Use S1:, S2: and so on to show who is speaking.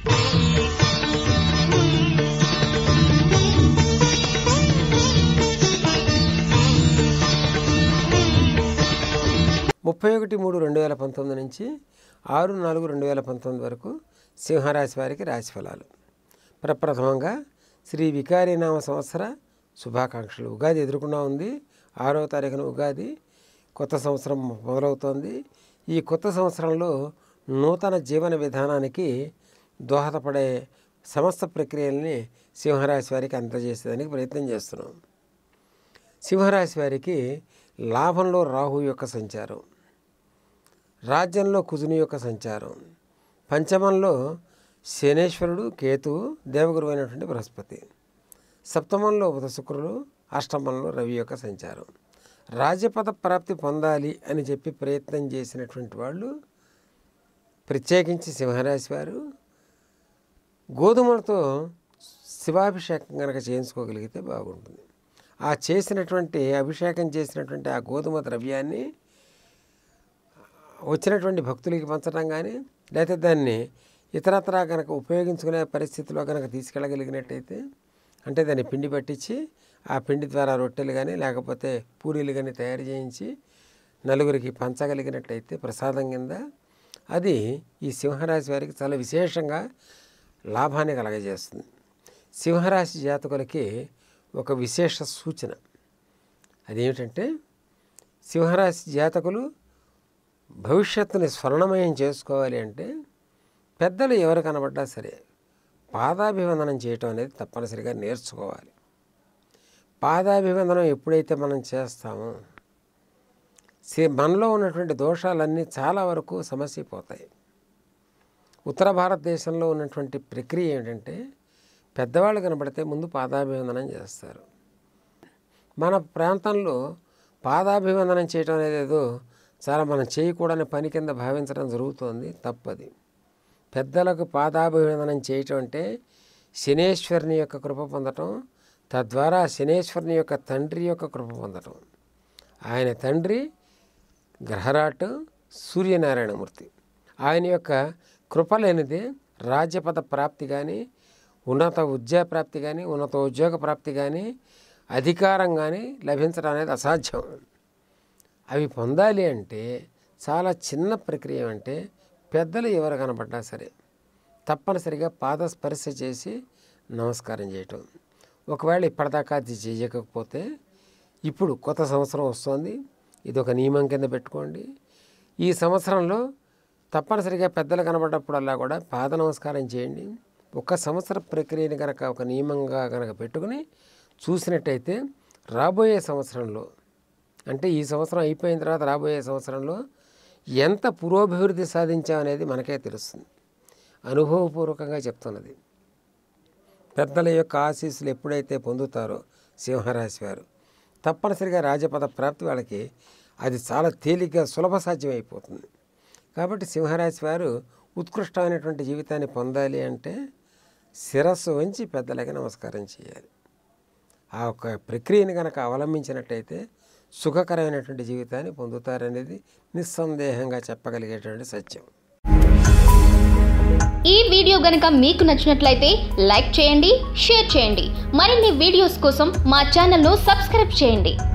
S1: ముప్పై ఒకటి మూడు రెండు వేల పంతొమ్మిది నుంచి ఆరు నాలుగు రెండు వేల పంతొమ్మిది వరకు సింహరాశి వారికి రాశిఫలాలు ప్రప్రథమంగా శ్రీ వికారీనామ సంవత్సర శుభాకాంక్షలు ఉగాది ఎదుర్కొన్నా ఉంది ఆరో తారీఖున ఉగాది కొత్త సంవత్సరం మొదలవుతోంది ఈ కొత్త సంవత్సరంలో నూతన జీవన విధానానికి దోహదపడే సమస్త ప్రక్రియల్ని సింహరాశి వారికి అందజేసేదానికి ప్రయత్నం చేస్తున్నాం సింహరాశి వారికి లాభంలో రాహు యొక్క సంచారం రాజ్యంలో కుజుని యొక్క సంచారం పంచమంలో శనేశ్వరుడు కేతువు దేవగురు అయినటువంటి బృహస్పతి సప్తమంలో బుధ శుక్రులు అష్టమంలో రవి యొక్క సంచారం రాజ్యపద ప్రాప్తి పొందాలి అని చెప్పి ప్రయత్నం చేసినటువంటి వాళ్ళు ప్రత్యేకించి సింహరాశి వారు గోధుమలతో శివాభిషేకం కనుక చేయించుకోగలిగితే బాగుంటుంది ఆ చేసినటువంటి అభిషేకం చేసినటువంటి ఆ గోధుమ ద్రవ్యాన్ని వచ్చినటువంటి భక్తులకి పంచడం కానీ లేకపోతే దాన్ని ఇతరత్రా కనుక ఉపయోగించుకునే పరిస్థితిలో కనుక తీసుకెళ్ళగలిగినట్టయితే అంటే దాన్ని పిండి పట్టించి ఆ పిండి ద్వారా రొట్టెలు కానీ లేకపోతే పూరీలు కానీ తయారు చేయించి నలుగురికి పంచగలిగినట్టయితే ప్రసాదం కింద అది ఈ సింహరాశి వారికి చాలా విశేషంగా లాభాన్ని కలగజేస్తుంది సింహరాశి జాతకులకి ఒక విశేష సూచన అదేమిటంటే సింహరాశి జాతకులు భవిష్యత్తుని స్వర్ణమయం చేసుకోవాలి అంటే పెద్దలు ఎవరు కనబడ్డా సరే పాదాభివందనం చేయటం అనేది తప్పనిసరిగా నేర్చుకోవాలి పాదాభివందనం ఎప్పుడైతే మనం చేస్తామో సి- మనలో ఉన్నటువంటి దోషాలన్నీ చాలా వరకు సమస్యపోతాయి ఉత్తర భారతదేశంలో ఉన్నటువంటి ప్రక్రియ ఏంటంటే పెద్దవాళ్ళు కనబడితే ముందు పాదాభివందనం చేస్తారు మన ప్రాంతంలో పాదాభివందనం చేయటం అనేది ఏదో చాలా మనం చేయకూడని పని కింద భావించడం జరుగుతోంది తప్పది పెద్దలకు పాదాభివందనం చేయటం అంటే శనేశ్వరుని యొక్క కృప పొందటం తద్వారా శనేశ్వరుని యొక్క తండ్రి యొక్క కృప పొందటం ఆయన తండ్రి గ్రహరాట్ సూర్యనారాయణమూర్తి ఆయన యొక్క కృప లేనిదే రాజ్యపద ప్రాప్తి కానీ ఉన్నత ఉద్యోగ ప్రాప్తి కానీ ఉన్నత ఉద్యోగ ప్రాప్తి కానీ అధికారం కానీ లభించడం అనేది అసాధ్యం అవి పొందాలి అంటే చాలా చిన్న ప్రక్రియ అంటే పెద్దలు ఎవరు కనబడ్డా సరే తప్పనిసరిగా పాద స్పర్శ చేసి నమస్కారం చేయటం ఒకవేళ ఇప్పటిదాకా అది చేయకపోతే ఇప్పుడు కొత్త సంవత్సరం వస్తుంది ఇది ఒక నియమం కింద పెట్టుకోండి ఈ సంవత్సరంలో తప్పనిసరిగా పెద్దలు కనబడ్డప్పుడల్లా కూడా పాద నమస్కారం చేయండి ఒక సంవత్సర ప్రక్రియని కనుక ఒక నియమంగా కనుక పెట్టుకుని చూసినట్టయితే రాబోయే సంవత్సరంలో అంటే ఈ సంవత్సరం అయిపోయిన తర్వాత రాబోయే సంవత్సరంలో ఎంత పురోభివృద్ధి సాధించామనేది మనకే తెలుస్తుంది అనుభవపూర్వకంగా చెప్తున్నది పెద్దల యొక్క ఆశీస్సులు ఎప్పుడైతే పొందుతారో సింహరాశి వారు తప్పనిసరిగా రాజపద ప్రాప్తి వాళ్ళకి అది చాలా తేలిగ్గా సులభ సాధ్యం అయిపోతుంది కాబట్టి సింహరాశి వారు ఉత్కృష్టమైనటువంటి జీవితాన్ని పొందాలి అంటే శిరస్సు వంచి పెద్దలకి నమస్కారం చేయాలి ఆ యొక్క ప్రక్రియని కనుక అవలంబించినట్టయితే సుఖకరమైనటువంటి జీవితాన్ని పొందుతారనేది నిస్సందేహంగా చెప్పగలిగేటువంటి సత్యం
S2: ఈ వీడియో గనుక మీకు నచ్చినట్లయితే లైక్ చేయండి షేర్ చేయండి మరిన్ని వీడియోస్ కోసం మా ఛానల్ను సబ్స్క్రైబ్ చేయండి